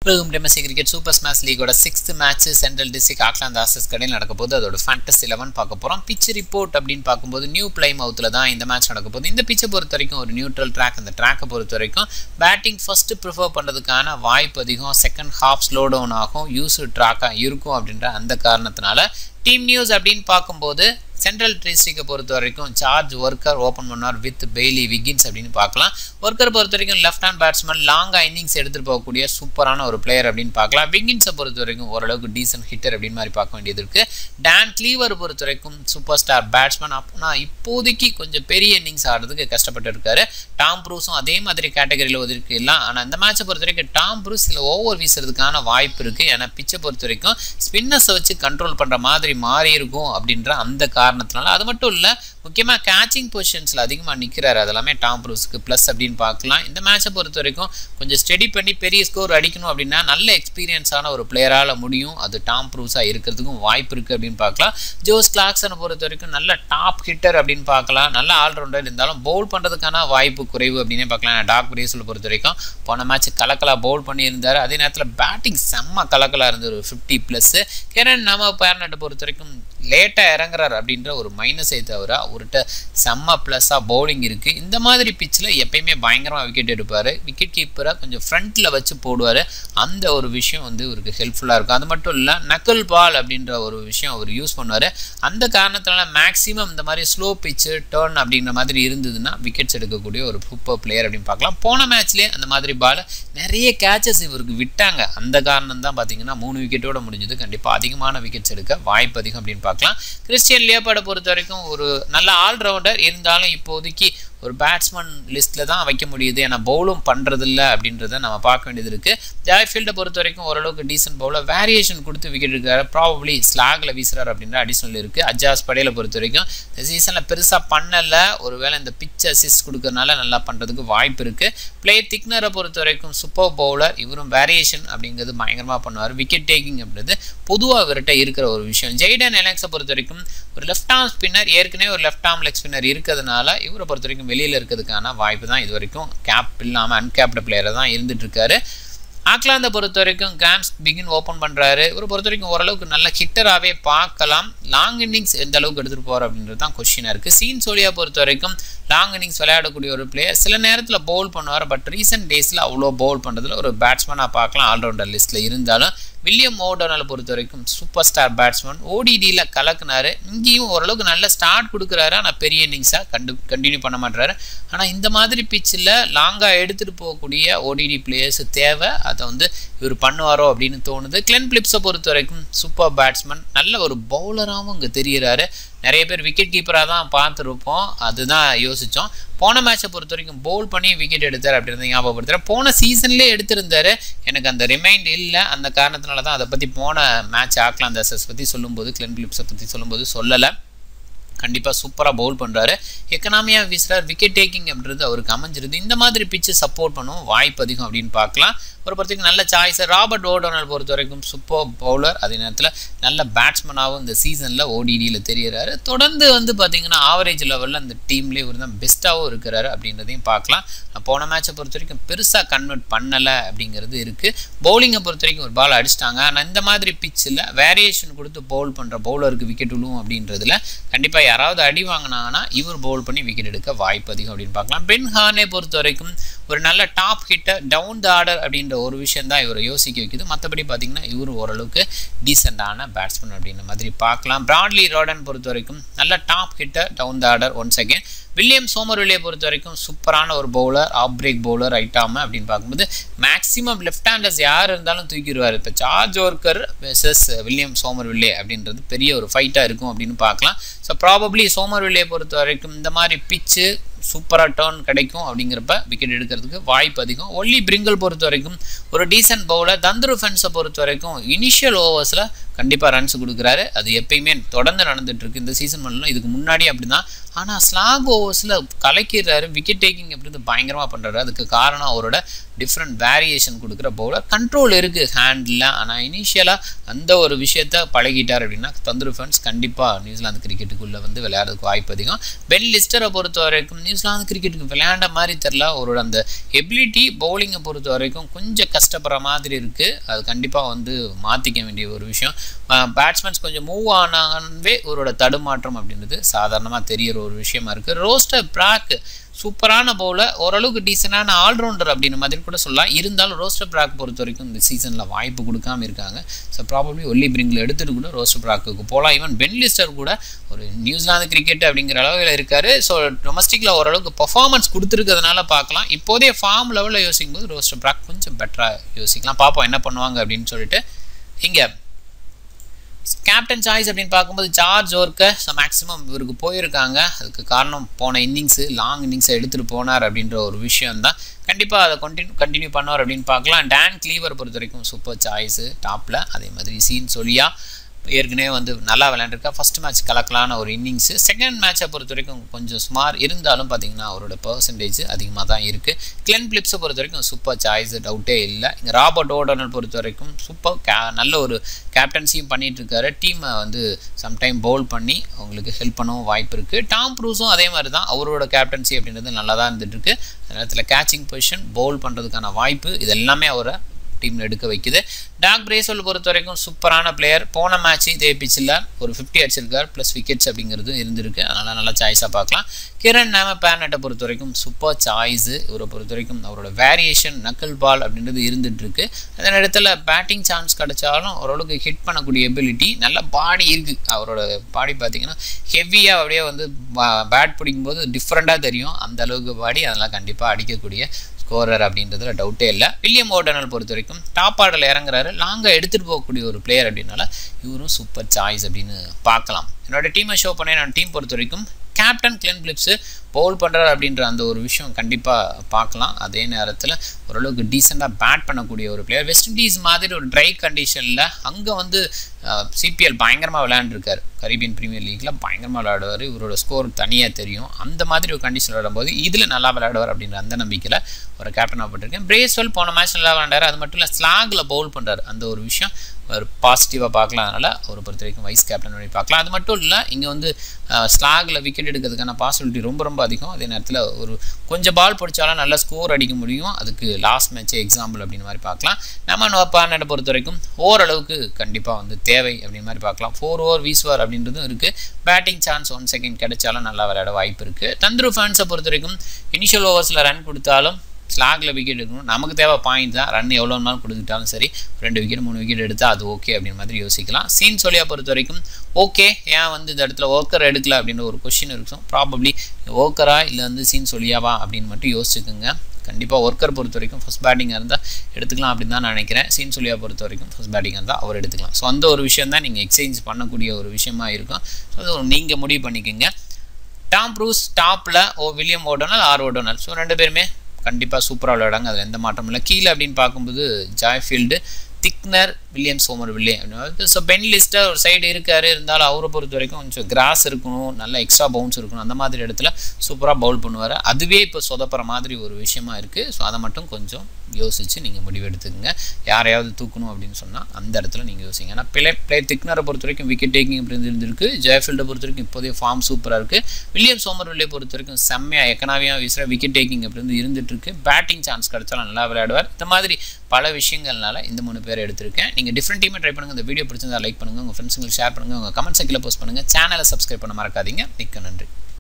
welcome டெமசி cricket super smash லீகோட sixth match central district Auckland aces கடையில் நடக்க போது அதோட ஃபேண்டஸ் லெவன் பார்க்க போகிறோம் பிச் ரிப்போர்ட் அப்படின்னு பார்க்கும்போது நியூ பிளை மவுத்தில் தான் இந்த மேட்ச் நடக்க போகுது இந்த பிச்சை பொறுத்த வரைக்கும் ஒரு நியூட்ரல் ட்ராக் இந்த ட்ராக்கை பொறுத்த வரைக்கும் பேட்டிங் ஃபஸ்ட்டு ப்ரிஃபர் பண்ணுறதுக்கான வாய்ப்பு அதிகம் செகண்ட் ஹாஃப் ஸ்லோ டவுன் ஆகும் யூஸ் ட்ராக்காக இருக்கும் அப்படின்ற அந்த காரணத்தினால டீம் நியூஸ் அப்படின்னு பார்க்கும்போது சென்ட்ரல் டிஸ்ட்ரிக்டை பொறுத்த வரைக்கும் சார்ஜ் ஒர்க்கர் ஓப்பன் பண்ணார் வித் பெய்லி விகின்ஸ் அப்படின்னு பார்க்கலாம் ஒர்க்கர் பொறுத்த வரைக்கும் லெஃப்ட் ஹேண்ட் பேட்ஸ்மேன் லாங்காக இன்னிங்ஸ் எடுத்துகிட்டு போகக்கூடிய சூப்பரான ஒரு பிளேயர் அப்படின்னு பார்க்கலாம் விகின்ஸை பொறுத்த வரைக்கும் ஓரளவுக்கு டீசன்ட் ஹிட்டர் அப்படின்னு மாதிரி பார்க்க வேண்டியது இருக்குது டான் கிளீவர் பொறுத்த வரைக்கும் சூப்பர் ஸ்டார் பேட்ஸ்மேன் அப்போனா இப்போதைக்கு கொஞ்சம் பெரிய இன்னிங்ஸ் ஆடுறதுக்கு கஷ்டப்பட்டு இருக்காரு டாம் ப்ரூஸும் அதே மாதிரி கேட்டகரியில் ஒதுக்கிடலாம் ஆனால் இந்த மேட்சை பொறுத்த வரைக்கும் டாம் ப்ரூஸ் இதில் ஓவர் வீசுறதுக்கான வாய்ப்பு இருக்குது ஏன்னா பிச்சை பொறுத்த வரைக்கும் ஸ்பின்னர்ஸை வச்சு கண்ட்ரோல் பண்ணுற மாதிரி மாறி இருக்கும் அப்படின்ற அந்த காரணத்தினால அது மட்டும் இல்லை முக்கியமாக கேச்சிங் பொசிஷன்ஸில் அதிகமாக நிற்கிறாரு அதெல்லாமே டாம் ப்ரூஸுக்கு ப்ளஸ் அப்படின்னு பார்க்கலாம் இந்த மேட்சை பொறுத்த வரைக்கும் கொஞ்சம் ஸ்டெடி பண்ணி பெரிய ஸ்கோர் அடிக்கணும் அப்படின்னா நல்ல எக்ஸ்பீரியன்ஸான ஒரு பிளேயரால் முடியும் அது டாம் ப்ரூஸாக இருக்கிறதுக்கும் வாய்ப்பு இருக்குது அப்படின்னு பார்க்கலாம் ஜோஸ் கிளாக்ஸனை பொறுத்த வரைக்கும் நல்ல டாப் ஹிட்டர் அப்படின்னு பார்க்கலாம் நல்ல ஆல்ரவுண்டர் இருந்தாலும் பவுல் பண்ணுறதுக்கான வாய்ப்பு குறைவு அப்படின்னே பார்க்கலாம் டாக் பிரேஸில் பொறுத்த வரைக்கும் போன மேட்ச் கலக்கலாக பவுல் பண்ணியிருந்தார் அதே நேரத்தில் பேட்டிங் செம்ம கலக்கலாக இருந்தது ஒரு ஃபிஃப்டி ப்ளஸ்ஸு கிரண் நம்ம பேரனட்டை பொறுத்த வரைக்கும் லேட்டாக இறங்குறாரு அப்படின்ற ஒரு மைனஸை தவிர அவர்கிட்ட செம்ம ப்ளஸ்ஸாக பவுலிங் இருக்குது இந்த மாதிரி பிச்சில் எப்பயுமே பயங்கரமாக விக்கெட் எடுப்பார் விக்கெட் கீப்பரை கொஞ்சம் ஃப்ரண்ட்டில் வச்சு போடுவார் அந்த ஒரு விஷயம் வந்து இவருக்கு ஹெல்ப்ஃபுல்லாக இருக்கும் அது மட்டும் இல்லை நக்கல் பால் அப்படின்ற ஒரு விஷயம் அவர் யூஸ் பண்ணுவார் அந்த காரணத்தினால மேக்ஸிமம் இந்த மாதிரி ஸ்லோ பிச்சு டேர்ன் அப்படின்ற மாதிரி இருந்ததுன்னா விக்கெட்ஸ் எடுக்கக்கூடிய ஒரு சூப்பர் பிளேயர் அப்படின்னு பார்க்கலாம் போன மேட்ச்லேயே அந்த மாதிரி பால் நிறைய கேச்சஸ் இவருக்கு விட்டாங்க அந்த காரணம் தான் பார்த்தீங்கன்னா மூணு விக்கெட்டோட முடிஞ்சது கண்டிப்பாக அதிகமான விக்கெட்ஸ் எடுக்க வாய்ப்பு அதிகம் அப்படின்னு பார்க்கலாம் கிறிஸ்டியன் லியோபாடை பொறுத்த வரைக்கும் ஒரு நல்ல ஆல்ரவுண்டர் இருந்தாலும் இப்போதைக்கு ஒரு பேட்ஸ்மேன் லிஸ்ட்டில் தான் வைக்க முடியுது ஏன்னா பவுலும் பண்ணுறதில்ல அப்படின்றத நம்ம பார்க்க வேண்டியது இருக்குது ஜாய்ஃபீல்டை பொறுத்த வரைக்கும் ஓரளவுக்கு டீசென்ட் பவுலர் வேரியேஷன் கொடுத்து விக்கெட் எடுக்கிறாரு ப்ராபப்ளி ஸ்லாகில் வீசுறாரு அப்படின்ற அடிஷனல் இருக்குது அஜாஸ் படையில பொறுத்த வரைக்கும் இந்த சீசனில் பெருசாக பண்ணலை ஒருவேளை இந்த பிச் அசிஸ்ட் கொடுக்கறனால நல்லா பண்ணுறதுக்கு வாய்ப்பு இருக்குது பிளே திக்னரை பொறுத்த வரைக்கும் சூப்பர் பவுலர் இவரும் வேரியேஷன் அப்படிங்கிறது பயங்கரமாக பண்ணுவார் விக்கெட் டேக்கிங் அப்படின்றது பொதுவாக இவர்கிட்ட இருக்கிற ஒரு விஷயம் ஜெய்டன் எலக்ஸை பொறுத்த வரைக்கும் ஒரு லெஃப்ட் ஆர்ம் ஸ்பின்னர் ஏற்கனவே ஒரு லெஃப்ட் ஆர்ம் லெக் ஸ்பின்னர் இருக்கிறதுனால இவரை பொறுத்த வரைக்கும் வெளியில் இருக்கிறதுக்கான வாய்ப்பு தான் இது வரைக்கும் கேப் இல்லாமல் அன்கேப்டு பிளேயரை தான் இருந்துட்டு இருக்காரு ஆக்லாந்தை பொறுத்த வரைக்கும் கேம்ஸ் பிகின் ஓப்பன் பண்ணுறாரு இவரை பொறுத்த வரைக்கும் ஓரளவுக்கு நல்ல ஹிட்டராகவே பார்க்கலாம் லாங் இன்னிங்ஸ் எந்த அளவுக்கு எடுத்துகிட்டு போகிற அப்படின்றது தான் கொஷினாக இருக்குது சீன் சோலியா பொறுத்த வரைக்கும் லாங் இன்னிங்ஸ் விளையாடக்கூடிய ஒரு பிளேயர் சில நேரத்தில் பவுல் பண்ணுவார் பட் ரீசெண்ட் டேஸில் அவ்வளோ பவுல் பண்ணுறதுல ஒரு பேட்ஸ்மேனாக பார்க்கலாம் ஆல்ரவுண்டர் லிஸ்ட்டில் இருந்தாலும் வில்லியம் ஓடோனலை பொறுத்த வரைக்கும் சூப்பர் ஸ்டார் பேட்ஸ்மேன் ஓடிடியில் கலக்குனாரு இங்கேயும் ஓரளவுக்கு நல்ல ஸ்டார்ட் கொடுக்குறாரு ஆனால் பெரிய இன்னிங்ஸாக கண்டு கண்டினியூ பண்ண மாட்டாரு ஆனால் இந்த மாதிரி பிச்சில் லாங்காக எடுத்துகிட்டு போகக்கூடிய ஓடிடி பிளேயர்ஸ் தேவை அதை வந்து இவர் பண்ணுவாரோ அப்படின்னு தோணுது கிளென் பிலிப்ஸை பொறுத்த வரைக்கும் சூப்பர் பேட்ஸ்மேன் நல்ல ஒரு பவுலராகவும் இங்கே தெரிகிறாரு நிறைய பேர் விக்கெட் கீப்பராக தான் பார்த்துருப்போம் அதுதான் யோசித்தோம் போன மேட்சை பொறுத்த வரைக்கும் பவுல் பண்ணி விக்கெட் எடுத்தார் அப்படின்றத ஞாபகப்படுத்துகிறேன் போன சீசன்லேயே எடுத்திருந்தாரு எனக்கு அந்த ரிமைண்ட் இல்லை அந்த காரணத்தினால தான் அதை பற்றி போன மேட்ச் ஆக்லாந்து அசஸ் பற்றி சொல்லும்போது கிளென் பிலிப்ஸை பற்றி சொல்லும்போது சொல்லலை கண்டிப்பாக சூப்பராக பவுல் பண்ணுறாரு எக்கனாமியாக வீசுகிறார் விக்கெட் டேக்கிங் அப்படின்றது அவருக்கு அமைஞ்சிருது இந்த மாதிரி பிச்சு சப்போர்ட் பண்ணும் வாய்ப்பு அதிகம் அப்படின்னு பார்க்கலாம் ஒரு பொறுத்தவரைக்கும் நல்ல சாய்ஸ் ராபர்ட் ஓடோனல் பொறுத்த வரைக்கும் சூப்பர் பவுலர் அதே நேரத்தில் நல்ல பேட்ஸ்மனாகவும் இந்த சீசனில் ஓடிடியில் தெரியறாரு தொடர்ந்து வந்து பார்த்திங்கன்னா ஆவரேஜ் லெவலில் அந்த டீம்லேயே ஒரு தான் பெஸ்ட்டாகவும் இருக்கிறாரு அப்படின்றதையும் பார்க்கலாம் போன மேட்சை பொறுத்த வரைக்கும் பெருசாக கன்வெர்ட் பண்ணலை அப்படிங்கிறது இருக்குது பவுலிங்கை பொறுத்த வரைக்கும் ஒரு பால் அடிச்சிட்டாங்க ஆனால் இந்த மாதிரி பிச்சில் வேரியேஷன் கொடுத்து பவுல் பண்ணுற பவுலருக்கு விக்கெட் விழுவும் அப்படின்றதுல கண்டிப்பாக யாராவது அடி வாங்கினாங்கன்னா இவர் பவுல் பண்ணி விக்கெட் எடுக்க வாய்ப்பு அதிகம் அப்படின்னு பார்க்கலாம் பென் ஹானே பொறுத்த வரைக்கும் ஒரு நல்ல top hitter down the order அப்படின்ற ஒரு விஷயம் தான் இவரை யோசிக்க வைக்குது மற்றபடி பார்த்தீங்கன்னா இவர் ஓரளவுக்கு டீசெண்டான பேட்ஸ்மேன் அப்படின்ற மாதிரி பார்க்கலாம் பிராட்லி ரோடன் பொறுத்த வரைக்கும் நல்ல top hitter down the order once again William சோமர்வில்லியை பொறுத்த வரைக்கும் சூப்பரான ஒரு பவுலர் ஆஃப் பிரேக் பவுலர் ஐட்டாம அப்படின்னு பார்க்கும்போது மேக்ஸிமம் லெஃப்ட் ஹேண்டர்ஸ் யார் இருந்தாலும் தூக்கிடுவார் இப்போ George Worker versus William Somerville அப்படின்றது பெரிய ஒரு ஃபைட்டாக இருக்கும் அப்படின்னு பார்க்கலாம் ஸோ ப்ராபப்ளி சோமர்வில்லையை பொறுத்த வரைக்கும் இந்த மாதிரி பிச்சு சூப்பராக டேர்ன் கிடைக்கும் அப்படிங்கிறப்ப விக்கெட் எடுக்கிறதுக்கு வாய்ப்பு அதிகம் ஒல்லி பிரிங்கல் பொறுத்த வரைக்கும் ஒரு டீசென்ட் பவுலர் தந்துரு ஃபென்ஸை பொறுத்த வரைக்கும் இனிஷியல் ஓவர்ஸில் கண்டிப்பாக ரன்ஸ் கொடுக்குறாரு அது எப்பயுமே தொடர்ந்து நடந்துகிட்ருக்கு இந்த சீசன் பண்ணலாம் இதுக்கு முன்னாடி அப்படி தான் ஆனால் ஸ்லாக் ஓவர்ஸில் கலைக்கிறாரு விக்கெட் டேக்கிங் அப்படின்றது பயங்கரமாக பண்ணுறாரு அதுக்கு காரணம் அவரோட டிஃப்ரெண்ட் வேரியேஷன் கொடுக்குற பவுலர் கண்ட்ரோல் இருக்குது ஹேண்டில் ஆனால் இனிஷியலாக அந்த ஒரு விஷயத்த பழகிட்டார் அப்படின்னா தந்துரு ஃபேன்ஸ் கண்டிப்பாக நியூசிலாந்து கிரிக்கெட்டுக்குள்ளே வந்து விளையாடுறதுக்கு வாய்ப்பு அதிகம் பென் லிஸ்டரை பொறுத்த வரைக்கும் நியூசிலாந்து கிரிக்கெட்டுக்கு விளையாண்ட மாதிரி தெரில அவரோட அந்த எபிலிட்டி பவுலிங்கை பொறுத்த வரைக்கும் கொஞ்சம் கஷ்டப்படுற மாதிரி இருக்குது அது கண்டிப்பாக வந்து மாற்றிக்க வேண்டிய ஒரு விஷயம் பேட்ஸ்மேன்ஸ் கொஞ்சம் மூவ் ஆனாங்கவே அவரோட தடுமாற்றம் அப்படின்றது சாதாரணமாக தெரியிற ஒரு விஷயமா இருக்குது ரோஸ்டர் பிராக் சூப்பரான பவுலர் ஓரளவுக்கு டீசெண்டான ஆல்ரவுண்டர் அப்படின்ற மாதிரி கூட சொல்லலாம் இருந்தாலும் ரோஸ்டர் பிராக் பொறுத்த வரைக்கும் இந்த சீசனில் வாய்ப்பு கொடுக்காம இருக்காங்க ஸோ ப்ராபப்ளி ஒல்லி பிரிங்கில் எடுத்துகிட்டு கூட ரோஸ்டர் பிராக்குக்கு போகலாம் ஈவன் பென் லிஸ்டர் கூட ஒரு நியூசிலாந்து கிரிக்கெட் அப்படிங்கிற அளவில் இருக்கார் ஸோ டொமஸ்டிக்கில் ஓரளவுக்கு பர்ஃபார்மன்ஸ் கொடுத்துருக்கிறதுனால பார்க்கலாம் இப்போதைய ஃபார்ம் லெவலில் யோசிக்கும் போது ரோஸ்டர் பிராக் கொஞ்சம் பெட்டராக யோசிக்கலாம் பார்ப்போம் என்ன பண்ணுவாங்க அப்படின்னு சொல்லிட்டு இங்கே கேப்டன் சாய்ஸ் அப்படின்னு பார்க்கும்போது ஜார்ஜ் ஓர்க்க ஸோ மேக்ஸிமம் இவருக்கு போயிருக்காங்க அதுக்கு காரணம் போன இன்னிங்ஸு லாங் இன்னிங்ஸை எடுத்துகிட்டு போனார் அப்படின்ற ஒரு விஷயம் தான் கண்டிப்பாக அதை கண்டினியூ கண்டினியூ பண்ணுவார் அப்படின்னு பார்க்கலாம் டேன் கிளீவர் பொறுத்த வரைக்கும் சூப்பர் சாய்ஸு டாப்பில் அதே மாதிரி சீன் சொல்லியா ஏற்கனவே வந்து நல்லா விளையாண்டுருக்கா ஃபஸ்ட் மேட்ச் கலக்கலான ஒரு இன்னிங்ஸு செகண்ட் மேட்சை பொறுத்த வரைக்கும் கொஞ்சம் ஸ்மார் இருந்தாலும் பார்த்தீங்கன்னா அவரோட பர்சன்டேஜ் அதிகமாக தான் இருக்குது கிளென் பிளிப்ஸை பொறுத்த வரைக்கும் சூப்பர் சாய்ஸ் டவுட்டே இல்லை இங்கே ராபர்ட் ஓடனல் பொறுத்த வரைக்கும் சூப்பர் கே நல்ல ஒரு கேப்டன்சியும் பண்ணிகிட்டு இருக்காரு டீமை வந்து சம்டைம் பவுல் பண்ணி அவங்களுக்கு ஹெல்ப் பண்ணவும் வாய்ப்பு இருக்குது டாம் ப்ரூஸும் அதே மாதிரி தான் அவரோட கேப்டன்சி அப்படின்றது நல்லா தான் இருந்துகிட்ருக்கு அந்த நேரத்தில் கேச்சிங் பொசிஷன் பவுல் பண்ணுறதுக்கான வாய்ப்பு இது எல்லாமே அவரை டீமில் எடுக்க வைக்குது டாக் பிரேசோல் பொறுத்த வரைக்கும் சூப்பரான பிளேயர் போன மேட்ச் இதே பிச்சில் ஒரு ஃபிஃப்டி அடிச்சிருக்கார் ப்ளஸ் விக்கெட்ஸ் அப்படிங்கிறது இருந்திருக்கு அதனால் நல்லா சாய்ஸாக பார்க்கலாம் கிரண் நேம பேனட்டை பொறுத்த வரைக்கும் சூப்பர் சாய்ஸு இவரை பொறுத்த வரைக்கும் அவரோட வேரியேஷன் நக்கல் பால் அப்படின்றது இருந்துகிட்ருக்கு அதே நேரத்தில் பேட்டிங் சான்ஸ் கிடைச்சாலும் ஓரளவுக்கு ஹிட் பண்ணக்கூடிய எபிலிட்டி நல்ல பாடி இருக்குது அவரோட பாடி பார்த்தீங்கன்னா ஹெவியாக அப்படியே வந்து பேட் பிடிக்கும்போது டிஃப்ரெண்ட்டாக தெரியும் அந்த அளவுக்கு பாடி அதெல்லாம் கண்டிப்பாக அடிக்கக்கூடிய ஸ்கோரர் அப்படின்றதுல டவுட்டே இல்லை வில்லியம் ஓடனல் பொறுத்த வரைக்கும் டாப் ஆர்டரில் இறங்குறாரு லாங்காக எடுத்துகிட்டு போகக்கூடிய ஒரு பிளேயர் அப்படின்னால இவரும் சூப்பர் சாய்ஸ் அப்படின்னு பார்க்கலாம் என்னோட டீமை ஷோ பண்ண நான் டீம் பொறுத்த வரைக்கும் கேப்டன் கிளென் பிளிப்ஸு பவுல் பண்ணுறாரு அப்படின்ற அந்த ஒரு விஷயம் கண்டிப்பாக பார்க்கலாம் அதே நேரத்தில் ஓரளவுக்கு டீசெண்டாக பேட் பண்ணக்கூடிய ஒரு பிளேயர் வெஸ்ட் இண்டீஸ் மாதிரி ஒரு ட்ரை கண்டிஷனில் அங்கே வந்து சிபிஎல் பயங்கரமாக விளையாண்டுருக்காரு கரீபியன் ப்ரீமியர் லீக்கில் பயங்கரமாக விளையாடுவார் இவரோட ஸ்கோர் தனியாக தெரியும் அந்த மாதிரி ஒரு கண்டிஷன் விளையாடும்போது இதில் நல்லா விளையாடுவார் அப்படின்ற அந்த நம்பிக்கையில் ஒரு கேப்டன் ஆகப்பட்டிருக்கேன் பிரேஸ்வெல் போன மேட்ச் நல்லா விளையாண்டார் அது மட்டும் இல்லை ஸ்லாகில் பவுல் பண்ணுறாரு அந்த ஒரு விஷயம் ஒரு பாசிட்டிவாக பார்க்கலாம் அதனால் அவரை பொறுத்த வரைக்கும் வைஸ் கேப்டன் பண்ணி பார்க்கலாம் அது மட்டும் இல்லை இங்கே வந்து ஸ்லாகில் விக்கெட் எடுக்கிறதுக்கான பாசிபிலிட்டி ரொம்ப ரொம்ப அதிகம் அதே நேரத்தில் ஒரு கொஞ்சம் பால் பிடிச்சாலும் நல்லா ஸ்கோர் அடிக்க முடியும் அதுக்கு லாஸ்ட் மேட்ச்சே எக்ஸாம்பிள் அப்படின்னு மாதிரி பார்க்கலாம் நம்ம நோப்பானட்டை பொறுத்த வரைக்கும் ஓரளவுக்கு கண்டிப்பாக வந்து தேவை அப்படின்னு மாதிரி பார்க்கலாம் ஃபோர் ஓவர் வீசுவார் அப்படின்றதும் இருக்குது பேட்டிங் சான்ஸ் ஒன் செகண்ட் கிடைச்சாலும் நல்லா விளையாட வாய்ப்பு இருக்குது தந்துரு ஃபேன்ஸை பொறுத்த வரைக்கும் இனிஷியல் ஓவர்ஸில் ரன் கொடுத்தாலும் ஸ்லாகில் விக்கெட் எடுக்கணும் நமக்கு தேவை பாயிண்ட் தான் ரன் எவ்வளோ நாள் கொடுத்துட்டாலும் சரி ரெண்டு விக்கெட் மூணு விக்கெட் எடுத்தால் அது ஓகே அப்படின்னு மாதிரி யோசிக்கலாம் சீன் சொல்லியா பொறுத்த வரைக்கும் ஓகே ஏன் வந்து இந்த இடத்துல ஒர்க்கர் எடுக்கல அப்படின்ற ஒரு கொஷின் இருக்கும் ப்ராபப்ளி ஒர்க்கரா இல்லை வந்து சீன் சொல்லியாவா அப்படின்னு மட்டும் யோசிச்சுக்கோங்க கண்டிப்பாக ஒர்க்கர் பொறுத்த வரைக்கும் ஃபஸ்ட் பேட்டிங்காக இருந்தால் எடுத்துக்கலாம் அப்படின்னு தான் நான் நினைக்கிறேன் சீன் சொல்லியா பொறுத்த வரைக்கும் ஃபஸ்ட் பேட்டிங்காக இருந்தால் அவர் எடுத்துக்கலாம் ஸோ அந்த ஒரு விஷயம் தான் நீங்கள் எக்ஸ்சேஞ்ச் பண்ணக்கூடிய ஒரு விஷயமா இருக்கும் ஸோ அது நீங்கள் முடிவு பண்ணிக்கோங்க டாம் ப்ரூஸ் டாப்பில் ஓ William O'Donnell or O'Donnell so ரெண்டு பேருமே கண்டிப்பாக சூப்பராக விளையாடாங்க அதில் எந்த மாற்றமும் இல்லை கீழே அப்படின்னு பார்க்கும்போது Joey Field Tickner William Somerville so Ben லிஸ்ட்டாக ஒரு சைடு இருக்கார் இருந்தாலும் அவரை பொறுத்த வரைக்கும் கொஞ்சம் கிராஸ் இருக்கணும் நல்ல எக்ஸ்ட்ரா பவுன்ஸ் இருக்கணும் அந்த மாதிரி இடத்துல சூப்பராக பவுல் பண்ணுவார் அதுவே இப்போ சொதப்புற மாதிரி ஒரு விஷயமா இருக்குது ஸோ அதை மட்டும் கொஞ்சம் யோசித்து நீங்கள் முடிவெடுத்துக்கங்க யாரையாவது தூக்கணும் அப்படின்னு சொன்னால் அந்த இடத்துல நீங்கள் யோசிங்க ஏன்னா பிளே பிளே திக்னரை பொறுத்த வரைக்கும் விக்கெட் டேக்கிங் அப்படி இருந்திருக்கு ஜெயஃபீல்டை பொறுத்த வரைக்கும் இப்போதைய ஃபார்ம் சூப்பராக இருக்குது வில்லியம் சோமர் வில்லியை பொறுத்த வரைக்கும் செம்மையாக எக்கனாவியாக வீசுகிற விக்கெட் டேக்கிங் அப்படி இருந்து இருந்துகிட்ருக்கு பேட்டிங் சான்ஸ் கிடைச்சாலும் நல்லா விளையாடுவார் இந்த மாதிரி பல விஷயங்கள்னால இந்த மூணு பேர் எடுத்திருக்கேன் நீங்கள் டிஃப்ரெண்ட் டீமை ட்ரை பண்ணுங்கள் இந்த வீடியோ பிடிச்சிருந்தா லைக் பண்ணுங்கள் உங்கள் ஃப்ரெண்ட்ஸுங்களுக்கு ஷேர் பண்ணுங்கள் உங்கள் கமெண்ட் செக்கில் போஸ்ட் பண்ணுங்கள் சேனலை சப்ஸ்கிரைப் பண்ண மறக்காதீங்க மிக்க நன்றி